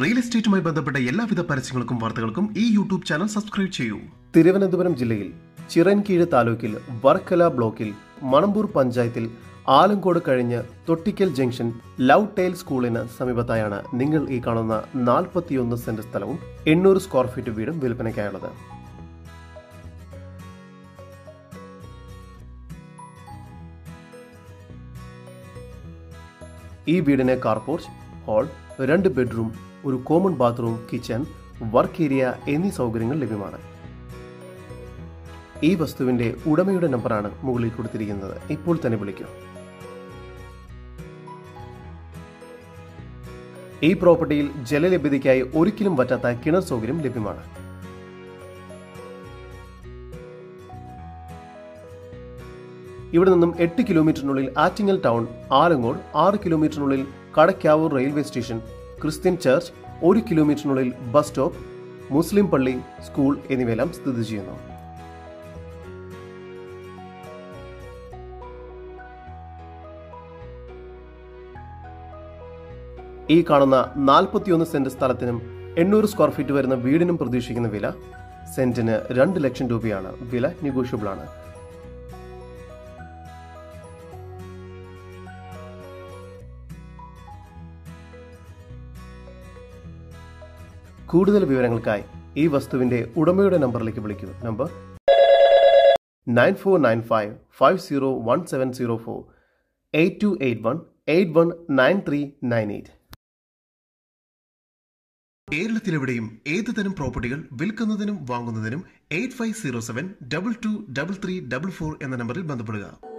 real എസ്റ്റേറ്റുമായി ബന്ധപ്പെട്ട എല്ലാവിധ പരസ്യങ്ങൾക്കും വാർത്തകൾക്കും ഈ യൂട്യൂബ് ചാനൽ സബ്സ്ക്രൈബ് ചെയ്യൂ തിരുവനന്തപുരം ജില്ലയിൽ ചിറൻകീഴ് താലൂക്കിൽ വർക്കല ബ്ലോക്കിൽ മണമ്പൂർ പഞ്ചായത്തിൽ ആലങ്കോട് കഴിഞ്ഞ് തൊട്ടിക്കൽ ജംഗ്ഷൻ ലവ് ടൈൽ സ്കൂളിന് സമീപത്തായാണ് നിങ്ങൾ ഈ കാണുന്ന നാൽപ്പത്തിയൊന്ന് സെന്റ് സ്ഥലവും എണ്ണൂറ് സ്ക്വയർ ഫീറ്റ് വീടും വിൽപ്പനയ്ക്കായുള്ളത് ഈ വീടിന് കാർപോർച്ച് ഹാൾ രണ്ട് ബെഡ്റൂം ഒരു common bathroom kitchen work area എന്നീ സൗകര്യങ്ങൾ ലഭ്യമാണ് ഈ വസ്തുവിന്റെ ഉടമയുടെ നമ്പറാണ് മുകളിൽ കൊടുത്തിരിക്കുന്നത് ഇപ്പോൾ തന്നെ വിളിക്കൂ ഈ പ്രോപ്പർട്ടിയിൽ ജലലഭ്യതയ്ക്കായി ഒരിക്കലും പറ്റാത്ത കിണർ സൗകര്യം ലഭ്യമാണ് ഇവിടെ നിന്നും എട്ട് കിലോമീറ്ററിനുള്ളിൽ ആറ്റിങ്ങൽ ടൗൺ ആലങ്ങോട് ആറ് കിലോമീറ്ററിനുള്ളിൽ Kadakkavoor railway station Christian church ഒരു കിലോമീറ്ററിനുള്ളിൽ ബസ് സ്റ്റോപ്പ് മുസ്ലിം പള്ളി സ്കൂൾ എന്നിവയെല്ലാം സ്ഥിതി ചെയ്യുന്നു ഈ കാണുന്ന നാൽപ്പത്തിയൊന്ന് സെന്റ് സ്ഥലത്തിനും എണ്ണൂറ് സ്ക്വയർ ഫീറ്റ് വരുന്ന വീടിനും പ്രതീക്ഷിക്കുന്ന വില സെന്റിന് രണ്ട് ലക്ഷം രൂപയാണ് വില നെഗോഷ്യബിൾ ആണ് കൂടുതൽ വിവരങ്ങൾക്കായി ഈ വസ്തുവിന്റെ ഉടമയുടെ നമ്പറിലേക്ക് വിളിക്കൂ number nine four nine five five zero one seven zero four eight two eight one eight one nine three nine eight കേരളത്തിലെവിടെയും ഏത് തരം പ്രോപ്പർട്ടികൾ വിൽക്കുന്നതിനും വാങ്ങുന്നതിനും eight five zero seven double two double three double four എന്ന നമ്പറിൽ ബന്ധപ്പെടുക